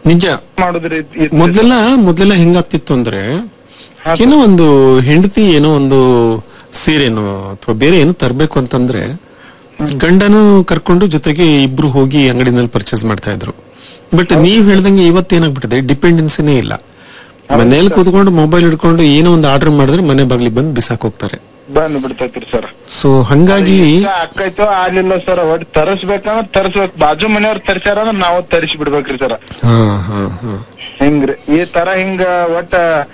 ನಿಜ ಮಾಡುದ್ರಿ ಮೊದ್ಲೆಲ್ಲ ಮೊದ್ಲೆಲ್ಲ ಹೆಂಗಾಗ್ತಿತ್ತು ಅಂದ್ರೆ ಹಾ, ಏನೋ ಒಂದು ಹೆಂಡತಿ ಏನೋ ಒಂದು ಸೀರೆನೋ ಅಥವಾ ಬೇರೆ ಏನೋ ತರ್ಬೇಕು ಅಂತಂದ್ರೆ ಗಂಡನು ಕರ್ಕೊಂಡು ಜೊತೆಗೆ ಇಬ್ರು ಹೋಗಿ ಅಂಗಡಿನಲ್ಲಿ ಪರ್ಚೇಸ್ ಮಾಡ್ತಾ ಇದ್ರು ಬಟ್ ನೀವ್ ಹೇಳ್ದಂಗೆ ಇವತ್ತೇನಾಗ್ಬಿಟ್ಟಿದೆ ಡಿಪೆಂಡೆನ್ಸಿನೇ ಇಲ್ಲ ಮನೇಲಿ ಕೂತ್ಕೊಂಡು ಮೊಬೈಲ್ ಹಿಡ್ಕೊಂಡು ಏನೋ ಒಂದು ಆರ್ಡರ್ ಮಾಡಿದ್ರೆ ಮನೆ ಬಾಗ್ಲಿಗೆ ಬಂದು ಬಿಸಾಕ್ ಹೋಗ್ತಾರೆ ಬಂದ್ ಬಿಡ್ತೈತ್ರಿ ಸರ್ ಸೊ ಹಂಗಾಗಿ ಅಕ್ಕೈತೋ ಆಗ್ಲಿಲ್ಲ ಸರ್ ಒಟ್ ತರಸ್ಬೇಕಂದ್ರ ತರಸ್ಬೇಕ್ ಬಾಜು ಮನೆಯವ್ರ ತರ್ಸ್ಯಾರ ಅಂದ್ರ ನಾವು ತರಿಸಿ ಬಿಡ್ಬೇಕ್ರಿ ಸರ್ ಹಾ ಹಾ ಹಾ ಹಿಂಗ್ರಿ ಈ ತರ ಹಿಂಗ ಒಟ್ಟ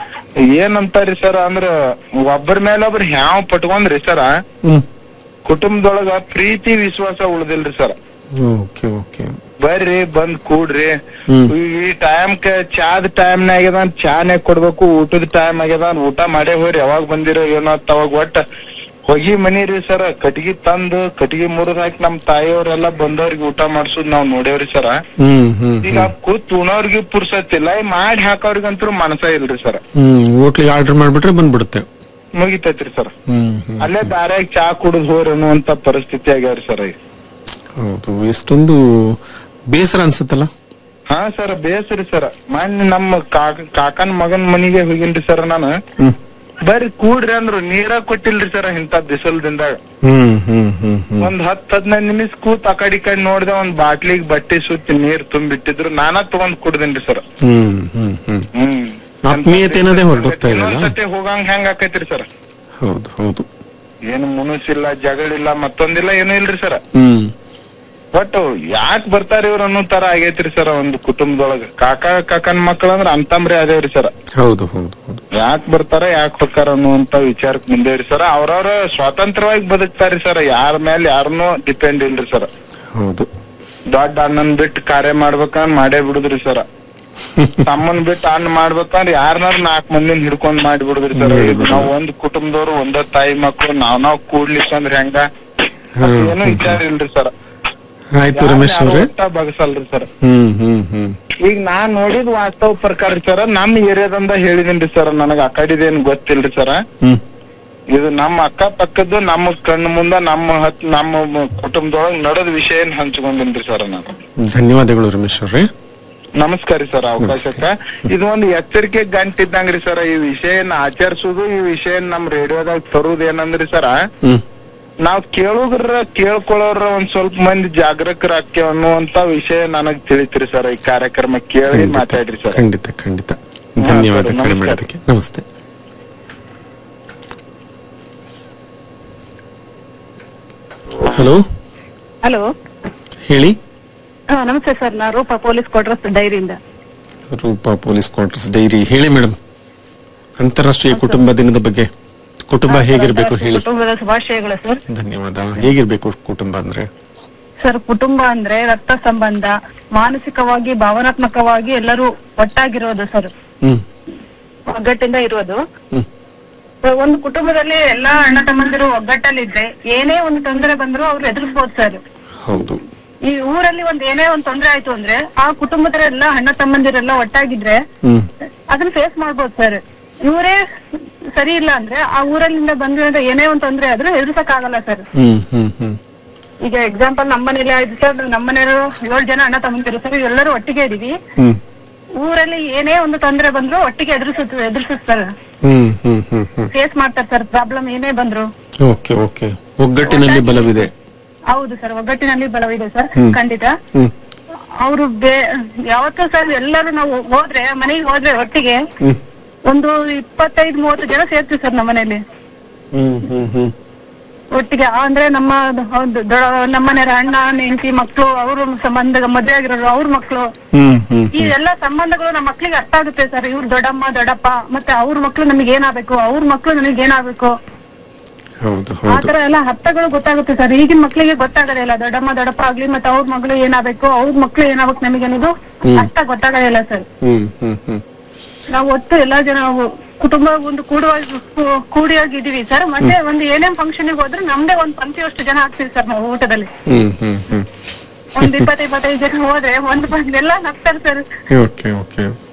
ಏನಂತಾರಿ ಸರ್ ಅಂದ್ರ ಒಬ್ಬರ ಮೇಲೆ ಒಬ್ರ ಹ್ಯಾವ್ ಪಟ್ಕೊಂಡ್ರಿ ಸರ್ ಹ್ಮ್ ಕುಟುಂಬದೊಳಗ ಪ್ರೀತಿ ವಿಶ್ವಾಸ ಉಳ್ದಿಲ್ರಿ ಸರ್ ಓಕೆ ಓಕೆ ಬರ್ರಿ ಬಂದ್ ಕೂಡ್ರಿ ಹ್ಮ್. ಈ ಟೈಮ್ ಚಾದ್ ಟೈಮ್ ಆಗ್ಯದ ಚಾನೆ ಕೊಡ್ಬೇಕು ಊಟದ ಟೈಮ್ ಆಗ್ಯದ ಊಟ ಮಾಡೇ ಹೋಗ್ರಿ ಯಾವಾಗ ಬಂದಿರೋ ಏನೋ ಅವಾಗ ಒಟ್ಟ ಹೊಗಿ ಮನಿ ರೀ ಸರ ಕಟ್ಗಿ ತಂದು ಕಟ್ಗಿ ಮುರಿದ್ ಹಾಕಿ ನಮ್ ತಾಯಿಯವ್ರೆಲ್ಲಾ ಬಂದವ್ರಿಗೆ ಊಟ ಮಾಡ್ಸುದ್ ನಾವ್ ನೋಡೇವ್ರಿ ಸರ ಹ್ಮ್ ಹ್ಮ್ ಈಗ ಕೂತ್ ಉಣೋರ್ಗೆ ಪುರ್ಸತ್ತಿಲ್ಲ ಈ ಮಾಡಿ ಹಾಕೋರ್ಗಂತೂ ಮನಸ ಇಲ್ರಿ ಸರ್ ಹ್ಮ್ ಹೋಟ್ಲಿಗೆ ಆರ್ಡರ್ ಮಾಡ್ಬಿಟ್ರೆ ಬಂದ್ಬಿಡುತ್ತೆ ಮುಗಿತೈತ್ರಿ ಸರ್ ಹ್ಮ್ ಹ್ಮ್ ಅಲ್ಲೇ ದಾರ್ಯಾಗ ಚಾ ಕುಡಿದ್ ಹೋರ್ ಅನ್ನುವಂತ ಪರಿಸ್ಥಿತಿ ಆಗ್ಯಾವ್ರಿ ಸರ್ ಈಗ ಹೌದು ಎಷ್ಟೊಂದು ಬೇಸರ ಅನ್ಸುತ್ತಲ್ಲ ಹಾ ಸರ್ ಬೇಸ್ರಿ ಸರ್ ಮೊನ್ನೆ ನಮ್ಮ ಕಾಕ ಕಾಕನ್ ಮಗನ್ ಮನಿಗೆ ಹೋಗಿನ್ರಿ ಸರ್ ನಾನು ಹ್ಮ್ ಬರ್ರಿ ಕೂಡ್ರಿ ಅಂದ್ರು ನೀರ ಕೊಟ್ಟಿಲ್ರಿ ಸರ್ ಇಂತ ಬಿಸಿಲ್ದಿಂದಾಗ ಹ್ಮ್ ಹ್ಮ್ ಹ್ಮ್ ಹ್ಮ್ ಒಂದ್ ಹತ್ ಹದಿನೈದು ನಿಮಿಷ ಕೂತ್ ಆ ಕಡೆ ಈ ಕಡೆ ನೋಡ್ದೆ ಒಂದ್ ಬಾಟ್ಲಿಗ್ ಬಟ್ಟೆ ಸುತ್ತಿ ನೀರ್ ತುಂಬಿಟ್ಟಿದ್ರು ನಾನಾ ತಗೊಂಡ್ ಕುಡ್ದೇನ್ರಿ ಸರ್ ಹ್ಮ್ ಹ್ಮ್ ಹ್ಮ್ ಹ್ಮ್ ಆತ್ಮೀಯತೆ ಅನ್ನೋದೇ ಹೊರಟೋಗ್ತಾ ಇದೆಯಲ್ಲ? ಇನ್ನೊಂದ್ಸತಿ ಹೋಗಂಗ್ ಹೆಂಗ್ ಆಕೈತ್ರಿ ಸರ್ ಹೌದು ಹೌದು ಏನು ಮುನುಸಿಲ್ಲ ಜಗಳಿಲ್ಲ ಮತ್ತೊಂದಿಲ್ಲ ಏನೂ ಇಲ್ರಿ ಸರ್ ಹ್ಮ್ ಬಟ್ ಯಾಕ್ ಬರ್ತಾರ ಇವ್ರ ಅನ್ನೋ ತರ ಆಗೈತ್ರಿ ಸರ್ ಒಂದು ಕುಟುಂಬದೊಳಗ ಕಾಕ ಕಾಕನ್ ಮಕ್ಳ ಅಂದ್ರ ಅಂತಂಬ್ರಿ ಅದೇವ್ರಿ ಸರ್ ಹೌದು ಹೌದು ಹೌದು ಯಾಕ್ ಬರ್ತಾರ ಯಾಕ್ ಹೋಗ್ತಾರ ಅನ್ನುವಂತ ವಿಚಾರಕ್ ಮುಂದೇವ್ರಿ ಸರ್ ಅವ್ರವ್ರ ಸ್ವತಂತ್ರವಾಗಿ ಬದುಕ್ತಾರಿ ಸರ್ ಯಾರ ಮೇಲೆ ಯಾರನ್ನೂ ಡಿಪೆಂಡ್ ಇಲ್ರಿ ಸರ್ ಹೌದು ದೊಡ್ಡ ಅಣ್ಣನ್ ಬಿಟ್ಟು ಕಾರ್ಯ ಮಾಡ್ಬೇಕಂದ್ ಮಾಡೇ ಬಿಡುದ್ರಿ ಸರ್ ತಮ್ಮನ್ ಬಿಟ್ಟು ಅಣ್ಣ ಮಾಡ್ಬೇಕಂದ್ರ ಯಾರನ್ನಾರು ನಾಲ್ಕ್ ಮಂದಿನ ಹಿಡ್ಕೊಂಡ್ ಮಾಡಿ ಬಿಡುದ್ರಿ ಸರ್ ನಾವ್ ಒಂದ್ ಕುಟುಂಬದವ್ರು ಒಂದ ತಾಯಿ ಮಕ್ಳು ನಾವ್ ನಾವ್ ಕೂಡ್ಲಿಕ್ಕಂದ್ರ ಹೆಂಗ ಅದ್ ಏನೂ ವಿಚಾರ ಇಲ್ರಿ ಸರ್ ಆಯ್ತು ರಮೇಶ್ ಅವ್ರೆ ಬಗಸಲ್ರಿ ಸರ್ ಹ್ಮ್ ಹ್ಮ್ ಹ್ಮ್ ಈಗ ನಾನ್ ನೋಡಿದ್ ವಾಸ್ತವ ಪ್ರಕಾರ ಸರ್ ನಮ್ ಏರಿಯಾದಂದ ಹೇಳಿದೀನ್ರಿ ಸರ್ ನನಗ ಆ ಕಡೆದೇನ್ ಗೊತ್ತಿಲ್ರಿ ಸರ್ ಹ್ಮ್ ಇದು ನಮ್ಮ ಅಕ್ಕ ಪಕ್ಕದ್ದು ನಮ್ಮ ಕಣ್ಣು ಮುಂದ ನಮ್ಮ ಹತ್ ನಮ್ಮ ಮ- ಕುಟುಂಬದೊಳಗ್ ನಡೆದ ವಿಷಯ ಹಂಚ್ಕೊಂಡಿನ್ರಿ ಸರ್ ನಾನು ಧನ್ಯವಾದಗಳು ರಮೇಶ್ ಅವ್ರೆ ನಮಸ್ಕಾರ ರೀ ಸರ್ ಅವಕಾಶಕ್ಕ ಇದು ಒಂದು ಎಚ್ಚರಿಕೆ ಗಂಟಿದ್ದಂಗ್ರಿ ಸರ್ ಈ ವಿಷಯನ ಆಚರಿಸುದು ಈ ವಿಷಯ ನಮ್ ರೇಡಿಯೋದಾಗ ತರುದು ಏನಂದ್ರಿ ಸರ್ ಹ್ಮ್ ನಾವ್ ಕೇಳುದ್ರ ಕೇಳ್ಕೊಳ್ಳೋರ ಒಂದ್ ಸ್ವಲ್ಪ ಮಂದಿ ಜಾಗರೂಕರಾಗ್ತೇವ ಅನ್ನುವಂತ ವಿಷಯ ನನಗ್ ತಿಳಿತ್ರಿ ಸರ್ ಈ ಕಾರ್ಯಕ್ರಮ ಕೇಳಿ ಮಾತಾಡ್ರಿ ಸರ್ ಖಂಡಿತ ಖಂಡಿತ ಧನ್ಯವಾದ ಸರಿ, ಕರೆ ನಮಸ್ಕಾರ. ಮಾಡೋದಕ್ಕೆ ನಮಸ್ತೆ ಹಲೋ ಹಲೋ ಹೇಳಿ ಹಾ ನಮಸ್ತೆ ಸರ್ ನಾ ರೂಪಾ ಪೊಲೀಸ್ ಕ್ವಾರ್ಟರ್ಸ್ ಡೈರಿಯಿಂದ ರೂಪಾ ಪೊಲೀಸ್ ಕ್ವಾರ್ಟರ್ಸ್ ಡೈರಿ ಹೇಳಿ ಮೇಡಮ್ ಅಂತಾರಾಷ್ಟ್ರೀಯ ಕುಟುಂಬ ದಿನದ ಬಗ್ಗೆ ಕುಟುಂಬ ಹೇಗಿರ್ಬೇಕು ಹೇಳಿ ಕುಟುಂಬದ ಶುಭಾಶಯಗಳು ಸರ್ ಧನ್ಯವಾದ ಹೇಗಿರ್ಬೇಕು ಕುಟುಂಬ ಅಂದ್ರೆ ಸರ್ ಕುಟುಂಬ ಅಂದ್ರೆ ರಕ್ತ ಸಂಬಂಧ ಮಾನಸಿಕವಾಗಿ ಭಾವನಾತ್ಮಕವಾಗಿ ಎಲ್ಲರೂ ಒಟ್ಟಾಗಿರೋದು ಸರ್ ಹ್ಮ್ ಒಗ್ಗಟ್ಟಿಂದ ಇರೋದು ಹ್ಮ್ So, ಒಂದು ಕುಟುಂಬದಲ್ಲಿ ಎಲ್ಲಾ ಅಣ್ಣ ತಮ್ಮಂದಿರು ಒಗ್ಗಟ್ಟಲ್ಲಿದ್ರೆ ಏನೇ ಒಂದು ತೊಂದರೆ ಬಂದ್ರು ಅವ್ರು ಎದುರಿಸ್ಬೋದು ಸರ್ ಹೌದು ಈ ಊರಲ್ಲಿ ಒಂದ್ ಏನೇ ಒಂದ್ ತೊಂದರೆ ಆಯ್ತು ಅಂದ್ರೆ ಆ ಕುಟುಂಬದರೆಲ್ಲ ಅಣ್ಣ ತಮ್ಮಂದಿರೆಲ್ಲ ಒಟ್ಟಾಗಿದ್ರೆ ಹ್ಮ್ ಅದನ್ನ ಫೇಸ್ ಮಾಡ್ಬೋದು ಸರ್ ಇವರೇ ಸರಿ ಇಲ್ಲ ಅಂದ್ರೆ ಆ ಊರಲ್ಲಿಂದ ಬಂದಿರೋ ಏನೇ ಒಂದ್ ತೊಂದ್ರೆ ಆದ್ರೂ ಎದುರಿಸಕ್ ಆಗಲ್ಲ ಸರ್ ಹ್ಮ್ ಹ್ಮ್ ಹ್ಮ್ ಈಗ ಎಕ್ಸಾಂಪಲ್ ನಮ್ಮ ಮನೇಲಿ ಆಯ್ತು ಸರ್ ನಮ್ಮ ಮನೆಯವರು ಏಳು ಜನ ಅಣ್ಣ ತಮ್ಮಂದಿರು ಸರ್ ಎಲ್ಲರೂ ಒಟ್ಟಿಗೆ ಇದೀವಿ ಹ್ಮ್ ಊರಲ್ಲಿ ಏನೇ ಒಂದು ತೊಂದರೆ ಬಂದ್ರು ಒಟ್ಟಿಗೆ ಎದುರಿಸುತ್ತ ಎದುರಿಸ್ತಾರೆ ಹ್ಮ್ ಹ್ಮ್ ಹ್ಮ್ ಹ್ಮ್ ಫೇಸ್ ಮಾಡ್ತಾರೆ ಸರ್ ಪ್ರಾಬ್ಲಮ್ ಏನೇ ಬಂದ್ರು ಓಕೆ ಓಕೆ ಒಗ್ಗಟ್ಟಿನಲ್ಲಿ ಬಲವಿದೆ ಹೌದು ಸರ್ ಒಗ್ಗಟ್ಟಿನಲ್ಲಿ ಬಲವಿದೆ ಸರ್ ಖಂಡಿತ ಹ್ಮ್ ಅವರು ಬೇ ಯಾವತ್ತೂ ಸರ್ ಎಲ್ಲರೂ ನಾವು ಹೋದ್ರೆ ಮನೆಗೆ ಹೋದ್ರೆ ಒಟ್ಟಿಗೆ ಹ್ಮ್ ಒಂದು ಇಪ್ಪತ್ತೈದು ಮೂವತ್ತು ಜನ ಸೇರ್ತೀವಿ ಸರ್ ನಮ್ಮ ಮನೇಲಿ ಹ್ಮ್ ಹ್ಮ್ ಹ್ಮ್ ಒಟ್ಟಿಗೆ ಅಂದ್ರೆ ನಮ್ಮ ಹೌದು ದೊ- ನಮ್ಮ ಮನೆಯವರ ಅಣ್ಣ ಹೆಂಡತಿ ಮಕ್ಕಳು ಅವ್ರ ಸಂಬಂಧ ಮದುವೆ ಆಗಿರೋರು ಅವ್ರ ಮಕ್ಕಳು ಹ್ಮ್ ಹ್ಮ್ ಈ ಎಲ್ಲ ಸಂಬಂಧಗಳು ನಮ್ಮ ಮಕ್ಳಿಗೆ ಅರ್ಥ ಆಗುತ್ತೆ ಸರ್ ಇವ್ರ ದೊಡ್ಡಮ್ಮ ದೊಡ್ಡಪ್ಪ ಮತ್ತೆ ಅವ್ರ ಮಕ್ಳು ನಮಗೆ ಏನಾಗ್ಬೇಕು ಅವ್ರ ಮಕ್ಳು ನನಗೆ ಏನಾಗ್ಬೇಕು ಹೌದು ಆ ಹೌದು ತರ ಎಲ್ಲ ಅರ್ಥಗಳು ಗೊತ್ತಾಗುತ್ತೆ ಸರ್ ಈಗಿನ ಮಕ್ಳಿಗೆ ಗೊತ್ತಾಗೋದಿಲ್ಲ ದೊಡ್ಡಮ್ಮ ದೊಡ್ಡಪ್ಪ ಆಗ್ಲಿ ಮತ್ತೆ ಅವ್ರ ಮಗಳು ಏನಾಗ್ಬೇಕು ಅವ್ರ ಮಕ್ಳು ಏನಾಗ್ಬೇಕು ನಮಗೆ ಅನ್ನೋದು ಅರ್ಥ ಗೊತ್ತಾಗೋದಿಲ್ಲ ಸರ್ ಹ್ಮ್ ಹ್ಮ್ ಹ್ಮ್ ನಾವು ಒಟ್ಟು ಎಲ್ಲಾ ಜನ ಕುಟುಂಬ ಒಂದು ಕೂಡುವಾಗಿ ಕೂಡಿಯಾಗಿದ್ದೀವಿ ಸರ್ ಮತ್ತೆ ಒಂದು ಏನೇನ್ ಫಂಕ್ಷನ್ ಹೋದ್ರೆ ನಮ್ದೇ ಒಂದ್ ಪಂಕ್ತಿಯಷ್ಟು ಜನ ಆಗ್ತೀವಿ ಸರ್ ನಾವು ಊಟದಲ್ಲಿ ಹ್ಮ್ ಹ್ಮ್ ಹ್ಮ್ ಒಂದ್ ಇಪ್ಪತ್ತು ಇಪ್ಪತ್ತೈದು ಜನ ಹೋದ್ರೆ ಒಂದ್ ಬಂದ್ ಎಲ್ಲ ನಗ್ತಾರೆ ಸರ್ ಓಕೆ ಓಕೆ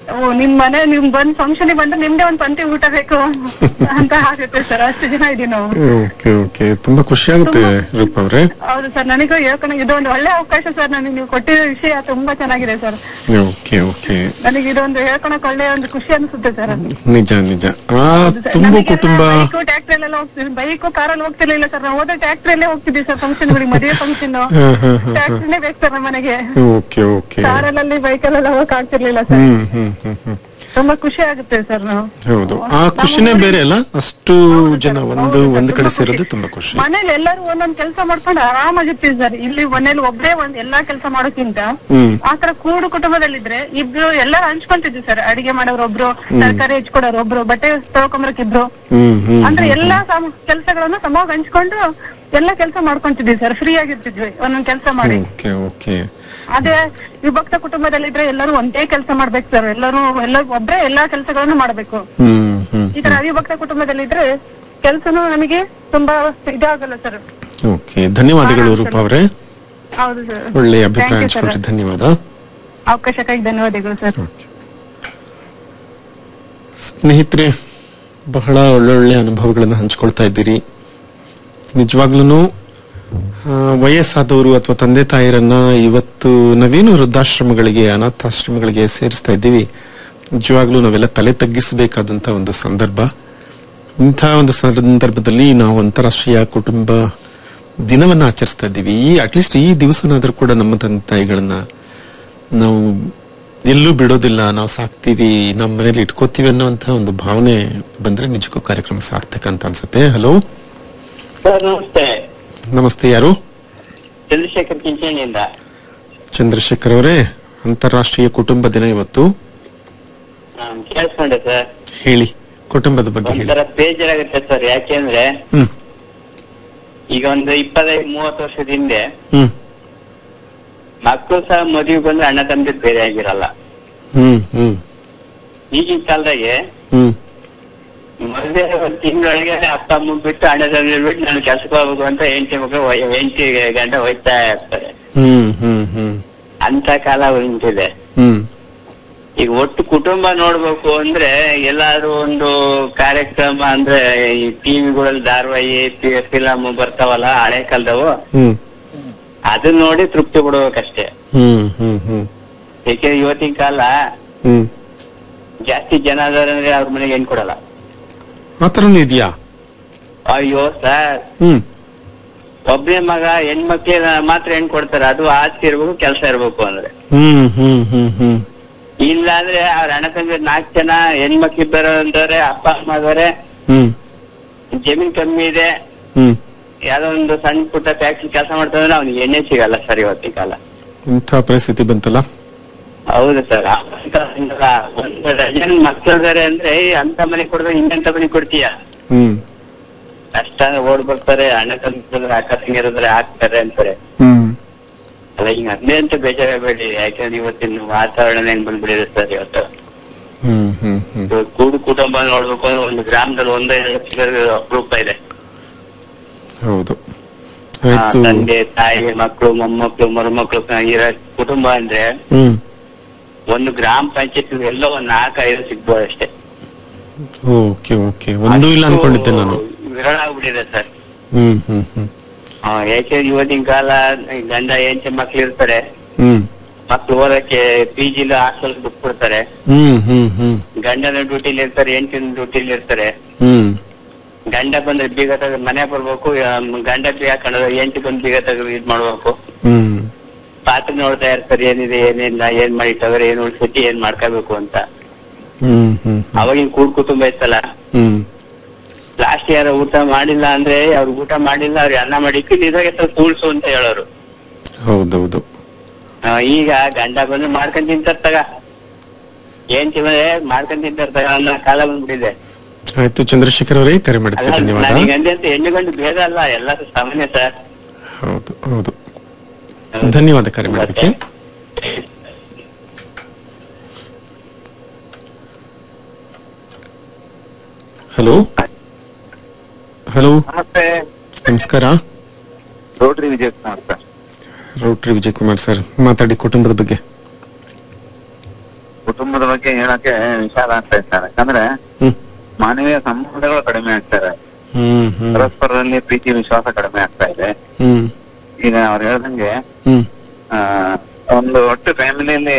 ಓ ನಿಮ್ ಮನೆ ನಿಮ್ ಬಂದ್ ಫಂಕ್ಷನ್ ಬಂದ್ರೆ ನಿಮ್ದೇ ಒಂದ್ ಪಂಕ್ತಿ ಊಟ ಬೇಕು ಅಂತ ಆಗುತ್ತೆ ಸರ್ ಅಷ್ಟು ಜನ ಇದೀವಿ ನಾವು ಓಕೆ ಓಕೆ ತುಂಬಾ ಖುಷಿ ಆಗುತ್ತೆ ರೂಪ ಅವ್ರೆ ಹೌದು ಸರ್ ನನಗೂ ಹೇಳ್ಕೊಂಡು ಇದು ಒಂದು ಒಳ್ಳೆ ಅವಕಾಶ ಸರ್ ನನಗೆ ನೀವು ಕೊಟ್ಟಿರೋ ವಿಷಯ ತುಂಬಾ ಚೆನ್ನಾಗಿದೆ ಸರ್ ಓಕೆ ಓಕೆ ನನಗೆ ಇದೊಂದು ಹೇಳ್ಕೊಳಕ್ ಒಳ್ಳೆ ಒಂದು ಖುಷಿ ಅನಿಸುತ್ತೆ ಸರ್ ನಿಜ ನಿಜ ಆ ತುಂಬಾ ಕುಟುಂಬ ಬೈಕು ಟ್ಯಾಕ್ಟ್ರಿ ಎಲ್ಲ ಹೋಗ್ತೀವಿ ಬೈಕು ಕಾರಲ್ಲಿ ಹೋಗ್ತಿರ್ಲಿಲ್ಲ ಸರ್ ನಾವು ಹೋದ ಟ್ಯಾಕ್ಟ್ರಿ ಅಲ್ಲೇ ಹೋಗ್ತಿದ್ವಿ ಸರ್ ಫಂಕ್ಷನ್ ಗಳಿಗೆ ಮದುವೆ ಫಂಕ್ಷನ್ ಹಾ, ಹಾ, ಹಾ, ಹಾ. ಟ್ಯಾಕ್ಟ್ರಿನೇ ಬೇಕು ಸರ್ ನಮ್ಮನೆಗೆ ಓಕೆ ಓಕೆ ಕಾರಲ್ಲಿ ಬೈಕಲ್ಲೆಲ್ಲ ಹೋಗಕ್ ಆಗ್ತಿರ್ಲಿಲ್ಲ ಸರ್ ಹ್ಮ್ ಹ್ಮ್ ಹ್ಮ್ ಹ್ಮ್ ತುಂಬಾ ಖುಷಿ ಆಗುತ್ತೆ ಸರ್ ನಾವು ಹೌದು ಆ ಖುಷಿನೇ ಬೇರೆ ಅಲ್ಲ ಅಷ್ಟು ಜನ ಒಂದು ಒಂದ್ ಕಡೆ ಸೇರೋದು ತುಂಬಾ ಖುಷಿ ಮನೇಲಿ ಎಲ್ಲರೂ ಒಂದೊಂದ್ ಕೆಲಸ ಮಾಡ್ಕೊಂಡು ಆರಾಮಾಗಿರ್ತೀವಿ ಸರ್ ಇಲ್ಲಿ ಮನೇಲಿ ಒಬ್ಬರೇ ಒಂದ್ ಎಲ್ಲಾ ಕೆಲಸ ಮಾಡೋಕ್ಕಿಂತ ಹ್ಮ್ ಆತರ ಕೂಡು ಕುಟುಂಬದಲ್ಲಿದ್ರೆ ಇಬ್ರು ಎಲ್ಲರೂ ಹಂಚ್ಕೊಂತಿದ್ವಿ ಸರ್ ಅಡಿಗೆ ಮಾಡೋರು ಒಬ್ರು ತರಕಾರಿ ಹೆಚ್ಕೊಡೋರು ಒಬ್ರು ಬಟ್ಟೆ ತೊಳ್ಕೊಂಬರಕ್ ಇಬ್ರು ಹ್ಮ್ ಹ್ಮ್ ಅಂದ್ರೆ ಎಲ್ಲಾ ಕೆಲಸಗಳನ್ನ ಸಮವಾಗಿ ಹಂಚ್ಕೊಂಡು ಎಲ್ಲಾ ಕೆಲಸ ಮಾಡ್ಕೊಂತಿದ್ವಿ ಸರ್ ಫ್ರೀ ಆಗಿರ್ತಿದ್ವಿ ಒಂದೊಂದ್ ಕೆಲಸ ಮಾಡಿ ಓಕೆ ಓಕೆ ಅದೇ ವಿಭಕ್ತ ಕುಟುಂಬದಲ್ಲಿದ್ರೆ ಎಲ್ಲರೂ ಒಂದೇ ಕೆಲಸ ಮಾಡ್ಬೇಕು ಸರ್ ಎಲ್ಲರೂ ಎಲ್ಲ ಒಬ್ರೇ ಎಲ್ಲಾ ಕೆಲಸಗಳನ್ನು ಮಾಡ್ಬೇಕು ಹ್ಮ್ ಹ್ಮ್ ಈ ತರ ಅವಿಭಕ್ತ ಕುಟುಂಬದಲ್ಲಿದ್ರೆ ಕೆಲ್ಸನೂ ನಮಗೆ ತುಂಬಾ ಇದಾಗಲ್ಲ ಸರ್ ಓಕೆ ಧನ್ಯವಾದಗಳು ರೂಪ ಅವರೇ ಹೌದು ಸರ್ ಒಳ್ಳೆಯ ಅಭಿಪ್ರಾಯ Thank you, sir. ಹಂಚ್ಕೊಟ್ರಿ ಧನ್ಯವಾದ ಅವಕಾಶಕ್ಕಾಗಿ ಧನ್ಯವಾದಗಳು ಸರ್ ಓಕೆ. ಸ್ನೇಹಿತರೆ ಬಹಳ ಒಳ್ಳೊಳ್ಳೆ ಅನುಭವಗಳನ್ನು ಹಂಚ್ಕೊಳ್ತಾ ಇದ್ದೀರಿ ನಿಜವಾಗ್ಲೂ ವಯಸ್ಸಾದವರು ಅಥವಾ ತಂದೆ ತಾಯಿರನ್ನ ಇವತ್ತು ನಾವೇನು ವೃದ್ಧಾಶ್ರಮಗಳಿಗೆ ಅನಾಥಾಶ್ರಮಗಳಿಗೆ ಸೇರಿಸ್ತಾ ಇದ್ದೀವಿ ನಿಜವಾಗ್ಲೂ ನಾವೆಲ್ಲ ತಲೆ ತಗ್ಗಿಸಬೇಕಾದಂತ ಒಂದು ಸಂದರ್ಭ ಇಂಥ ಒಂದು ಸಂದರ್ಭದಲ್ಲಿ ನಾವು ಅಂತಾರಾಷ್ಟ್ರೀಯ ಕುಟುಂಬ ದಿನವನ್ನ ಆಚರಿಸ್ತಾ ಇದ್ದೀವಿ ಈ ಅಟ್ಲೀಸ್ಟ್ ಈ ದಿವಸನಾದ್ರೂ ಕೂಡ ನಮ್ಮ ತಂದೆ ತಾಯಿಗಳನ್ನ ನಾವು ಎಲ್ಲೂ ಬಿಡೋದಿಲ್ಲ ನಾವು ಸಾಕ್ತೀವಿ ನಮ್ಮ ಮನೇಲಿ ಇಟ್ಕೋತೀವಿ ಅನ್ನೋಂಥ ಒಂದು ಭಾವನೆ ಬಂದ್ರೆ ನಿಜಕ್ಕೂ ಕಾರ್ಯಕ್ರಮ ಸಾರ್ಥಕ ಅಂತ ಅನ್ಸುತ್ತೆ ಹಲೋ ಸರ್ ನಮಸ್ತೆ ನಮಸ್ತೆ ಯಾರು ಚಂದ್ರಶೇಖರ್ ಕಿಂಚಣಿಯಿಂದ ಚಂದ್ರಶೇಖರ್ ಅವರೇ ಅಂತಾರಾಷ್ಟ್ರೀಯ ಕುಟುಂಬ ದಿನ ಇವತ್ತು ನಾನ್ ಕೇಳಿಸ್ಕೊಂಡೆ ಸರ್ ಹೇಳಿ ಕುಟುಂಬದ ಬಗ್ಗೆ ಹೇಳಿ ಒಂಥರ ಬೇಜಾರಾಗುತ್ತೆ ಸರ್ ಯಾಕೆಂದ್ರೆ ಹ್ಮ್ ಈಗ ಒಂದು ಇಪ್ಪತ್ತೈದು ಮೂವತ್ತು ವರ್ಷದ ಹಿಂದೆ ಹ್ಮ್ ಮಕ್ಕಳು ಸಹ ಮದುವೆ ಬಂದ್ರೆ ಅಣ್ಣ ತಮ್ಮದಿ ಬೇರೆ ಆಗಿರಲ್ಲ ಹ್ಮ್ ಹ್ಮ್ ಈಗಿನ ಕಾಲದಾಗೆ ಹ್ಮ್ ಮದುವೆ ಒಂದು ತಿಂಗಳೊಳಗೆ ಅಪ್ಪ ಅಮ್ಮ ಬಿಟ್ಟು ಅಣ್ಣ ತಮ್ಮದಿ ಬಿಟ್ಟು ನಾನು ಕೆಲ್ಸಕ್ಕೆ ಹೋಗ್ಬೇಕು ಅಂತ ಹೆಂಡತಿ ಮಕ್ಕಳು ಹೆಂಡತಿ ಗಂಡ ಹೋಯ್ತಾ ಇರ್ತಾರೆ ಹ್ಮ್ ಹ್ಮ್ ಹ್ಮ್ ಅಂತ ಕಾಲ ಉಂಟಿದೆ ಹ್ಮ್ ಈಗ ಒಟ್ಟು ಕುಟುಂಬ ನೋಡ್ಬೇಕು ಅಂದ್ರೆ ಎಲ್ಲಾದ್ರೂ ಒಂದು ಕಾರ್ಯಕ್ರಮ ಅಂದ್ರೆ ಈ ಟಿವಿಗಳಲ್ಲಿ ಧಾರಾವಾಹಿ ಫಿಲಮ್ ಬರ್ತಾವಲ್ಲ ಹಳೆ ಕಾಲದವು ಹ್ಮ್ ಅದನ್ನ ನೋಡಿ ತೃಪ್ತಿ ಪಡ್ಬೇಕಷ್ಟೇ ಹ್ಮ್ ಹ್ಮ್ ಹ್ಮ್ ಏಕೆ ಇವತ್ತಿನ ಕಾಲ ಹ್ಮ್ ಜಾಸ್ತಿ ಜನ ಅದಾರೆ ಅಂದ್ರೆ ಅವ್ರ ಮನೆಗೆ ಏನ್ ಕೊಡಲ್ಲ ಆತರನು ಇದೆಯಾ ಅಯ್ಯೋ ಸರ್ ಹ್ಮ್ ಒಬ್ಬನೇ ಮಗ ಹೆಣ್ಮಕ್ಳಿಗೆ ಮಾತ್ರ ಹೆಣ್ ಕೊಡ್ತಾರೆ ಅದು ಆಸ್ತಿ ಇರ್ಬೇಕು ಕೆಲಸ ಇರ್ಬೇಕು ಅಂದ್ರೆ ಹ್ಮ್ ಹ್ಮ್ ಹ್ಮ್ ಹ್ಮ್ ಇಲ್ಲ ಅಂದ್ರೆ ಅವ್ರ ಅಣ್ಣ ತಂದೆ ನಾಲ್ಕು ಜನ ಹೆಣ್ಮಕ್ಳು ಇದ್ದಾರೆ ಅಂತಾರೆ ಅಪ್ಪ ಅಮ್ಮ ಅದಾರೆ ಹ್ಮ್ ಜಮೀನ್ ಕಮ್ಮಿ ಇದೆ ಹ್ಮ್ ಯಾವ್ದೋ ಒಂದು ಸಣ್ಣ ಪುಟ್ಟ ಫ್ಯಾಕ್ಟ್ರಿ ಕೆಲಸ ಮಾಡ್ತಾದ್ರೆ ಅವ್ನಿಗೆ ಎಣ್ಣೆ ಸಿಗಲ್ಲ ಸರ್ ಇವತ್ತಿನ ಕಾಲ ಇಂಥ ಪರಿಸ್ಥಿತಿ ಬಂತಲ್ಲ ಹೌದು ಸರ್ ಒಂದು ಡಜನ್ ಮಕ್ಕಳಿದಾರೆ ಅಂದ್ರೆ ಏ, ಅಂತ ಮನೆ ಕೊಡಿದ್ರೆ ಇನ್ನೆಂತ ಮನೆ ಕೊಡ್ತೀಯ ಹ್ಮ್ ಕಷ್ಟ ಓಡ್ ಬರ್ತಾರೆ ಅಣ್ಣ ತಂದ್ರೆ ಅಕ್ಕ ತಂಗಿರಿದ್ರೆ ಹಾಕ್ತಾರೆ ಅಂತಾರೆ ಹ್ಮ್ ಅಲ್ಲ ಹಿಂಗ ಅದೇ ಅಂತ ಬೇಜಾರಾಗಬೇಡಿ ಯಾಕಂದ್ರೆ ಇವತ್ತಿನ ವಾತಾವರಣ ಹೆಂಗ್ ಬಂದ್ಬಿಡಿದೆ ಸರ್ ಇವತ್ತು ಹ್ಮ್ ಹ್ಮ್ ಹ್ಮ್ ಇವಾಗ ಕೂಡು ಕುಟುಂಬ ನೋಡ್ಬೇಕು ಅಂದ್ರೆ ಒಂದು ಗ್ರಾಮದಲ್ಲಿ ಒಂದೇ ಎರಡು ಸಿಗೋದು ಅಪರೂಪ ಇದೆ ಹೌದು ಆ, ಆಯ್ತು ತಂದೆ ತಾಯಿ ಮಕ್ಕಳು ಮೊಮ್ಮಕ್ಕಳು ಮರುಮಕ್ಕಳು ಇರೋ ಕುಟುಂಬ ಅಂದ್ರೆ ಹ್ಮ್ ಒಂದು ಗ್ರಾಮ ಪಂಚಾಯತ್ ಎಲ್ಲ ಒಂದ್ ನಾಲ್ಕು ಐದು ಸಿಗ್ಬೋದು ಅಷ್ಟೇ ಓಕೆ ಓಕೆ ಒಂದೂ ಇಲ್ಲ ಅನ್ಕೊಂಡಿದ್ದೆ ನಾನು ವಿರಳ ಆಗ್ಬಿಟ್ಟಿದೆ ಸರ್ ಹ್ಮ್ ಹ್ಮ್ ಹ್ಮ್ ಯಾಕೆ ಇವತ್ತಿನ ಕಾಲ ಗಂಡ ಹೆಂಡತಿ ಮಕ್ಳು ಇರ್ತಾರೆ ಹ್ಮ್ ಮಕ್ಳು ಓದಕ್ಕೆ ಪಿ ಜಿಲು ಹಾಸ್ಟೆಲ್ ಬಿಟ್ಬಿಡ್ತಾರೆ ಹ್ಮ್ ಹ್ಮ್ ಹ್ಮ್ ಗಂಡನ ಡ್ಯೂಟಿಲಿ ಇರ್ತಾರೆ ಹೆಂಡತಿನ ಡ್ಯೂಟಿಲಿ ಇರ್ತಾರೆ ಹ್ಮ್ ಗಂಡ ಬಂದ್ರೆ ಬೀಗ ತೆಗೆದು ಮನೆ ಬರ್ಬೇಕು ಆ, ಗಂಡ ಬೀಗ ಹಾಕೊಂಡ್ರೆ ಹೆಂಡತಿ ಬಂದು ಬೀಗ ತೆಗೆದು ಇದ್ ಮಾಡ್ಬೇಕು ಹ್ಮ್ ಪಾತ್ರ ನೋಡ್ತಾ ಇರ್ತಾರೆ ಏನಿದೆ ಏನಿಲ್ಲ ಏನ್ ಮಾಡಿಟ್ಟವ್ರೆ ಏನ್ ಉಳ್ಸತಿ ಏನ್ ಮಾಡ್ಕೋಬೇಕು ಅಂತ ಹ್ಮ್ ಹ್ಮ್ ಅವಾಗಿನ ಕೂಡ್ ಕುಟುಂಬ ಇತ್ತಲ್ಲ ಹ್ಮ್ ಲಾಸ್ಟ್ ಯಾರ ಊಟ ಮಾಡಿಲ್ಲ ಅಂದ್ರೆ ಅವ್ರು ಊಟ ಮಾಡಿಲ್ಲ ಅವ್ರಿಗೆ ಅನ್ನ ಮಾಡಿ ಇದ್ರಾಗೆ ಸ್ವಲ್ಪ ಉಳ್ಸು ಅಂತ ಹೇಳೋರು ಹೌದೌದು ಆ, ಈಗ ಗಂಡ ಬಂದು ಮಾಡ್ಕೊಂಡ್ ತಿಂತಾರ ತಗ ಏನ್ ತಿಂದ್ರೆ ಮಾಡ್ಕೊಂಡ್ ತಿಂತಾರ ತಗ ಅನ್ನೋ ಕಾಲ ಬಂದ್ಬಿಟ್ಟಿದೆ ಆಯ್ತು ಚಂದ್ರಶೇಖರ್ ಅವರೇ ಕರೆ ಮಾಡಿದ್ದಕ್ಕೆ ಅಲ್ಲ ಧನ್ಯವಾದ ನನಗೆ ಗಂಡ ಅಂತ ಹೆಣ್ಣು ಗಂಡು ಭೇದ ಅಲ್ಲ ಎಲ್ಲ ಸಾಮಾನ್ಯ ಸರ್ ಹೌದು ಹೌದು ಧನ್ಯವಾದ ಕರೆ ಮಾಡಿದ್ದಕ್ಕೆ ಹಲೋ ಹಲೋ ನಮಸ್ತೆ ನಮಸ್ಕಾರ rotary Vijay Kumar sir rotary Vijay Kumar sir ಮಾತಾಡಿ ಕುಟುಂಬದ ಬಗ್ಗೆ ಕುಟುಂಬದ ಬಗ್ಗೆ ಹೇಳಕ್ಕೆ ವಿಷಾದ ಆಗ್ತಾ ಇದ್ದಾರೆ ಯಾಕಂದ್ರೆ ಹ್ಮ್ ಮಾನವೀಯ ಸಂಬಂಧಗಳು ಕಡಿಮೆ ಆಗ್ತಾ ಇದೆ ಹ್ಮ್ ಹ್ಮ್ ಪರಸ್ಪರರಲ್ಲಿ ಪ್ರೀತಿ ವಿಶ್ವಾಸ ಕಡಿಮೆ ಆಗ್ತಾ ಇದೆ ಹ್ಮ್ ಈಗ ಅವ್ರು ಹೇಳ್ದಂಗೆ ಹ್ಮ್ ಆ, ಒಂದು ಒಟ್ಟು ಫ್ಯಾಮಿಲಿಯಲ್ಲಿ